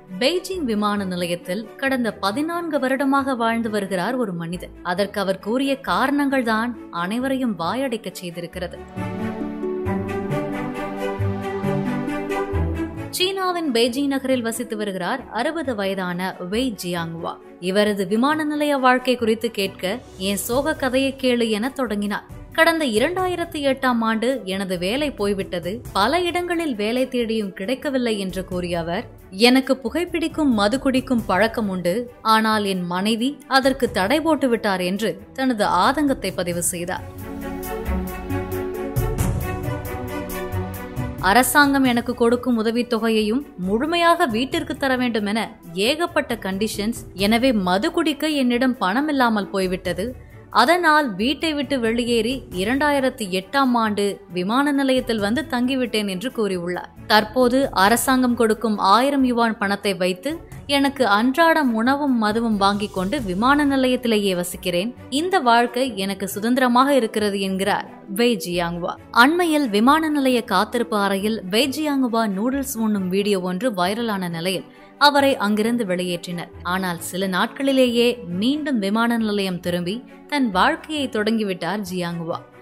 Beijing விமான நிலையத்தில் கடந்த பதினான்கு வருடமாக வாழ்ந்து வருகிறார் ஒரு மனிதர் அதற்கு அவர் கூறிய காரணங்கள் தான் அனைவரையும் வாயடைக்க செய்திருக்கிறது சீனாவின் பெய்ஜிங் நகரில் வசித்து வருகிறார் அறுபது வயதான வெய் ஜியாங்வா இவரது விமான நிலைய வாழ்க்கை குறித்து கேட்க என் சோக கதையை கேளு என தொடங்கினார் கடந்த இரண்டாயிரத்தி எட்டாம் ஆண்டு எனது வேலை போய்விட்டது பல இடங்களில் வேலை தேடியும் கிடைக்கவில்லை என்று கூறிய அவர் எனக்கு புகைப்பிடிக்கும் மது குடிக்கும் பழக்கம் உண்டு ஆனால் என் மனைவி அதற்கு தடை போட்டு விட்டார் என்று தனது ஆதங்கத்தை பதிவு செய்தார் அரசாங்கம் எனக்கு கொடுக்கும் உதவித்தொகையையும் முழுமையாக வீட்டிற்கு தர வேண்டும் என ஏகப்பட்ட கண்டிஷன்ஸ் எனவே மது குடிக்க என்னிடம் பணம் இல்லாமல் போய்விட்டது அதனால் வீட்டை விட்டு வெளியேறி இரண்டாயிரத்தி எட்டாம் ஆண்டு விமான நிலையத்தில் வந்து தங்கிவிட்டேன் என்று கூறியுள்ளார் தற்போது அரசாங்கம் கொடுக்கும் ஆயிரம் யுவான் பணத்தை வைத்து எனக்கு அன்றாடம் உணவும் மதுவும் வாங்கிக் கொண்டு விமான நிலையத்திலேயே வசிக்கிறேன் இந்த வாழ்க்கை எனக்கு சுதந்திரமாக இருக்கிறது என்கிறார் வெய் ஜியாங்குவா அண்மையில் விமான நிலைய காத்திருப்பு அறையில் வெய் ஜியாங்குவா நூடுல்ஸ் உண்ணும் வீடியோ ஒன்று வைரலான நிலையில் அவரை அங்கிருந்து வெளியேற்றினர் ஆனால் சில நாட்களிலேயே மீண்டும் விமான நிலையம் திரும்பி தன் வாழ்க்கையை தொடங்கிவிட்டார் ஜியாங்குவா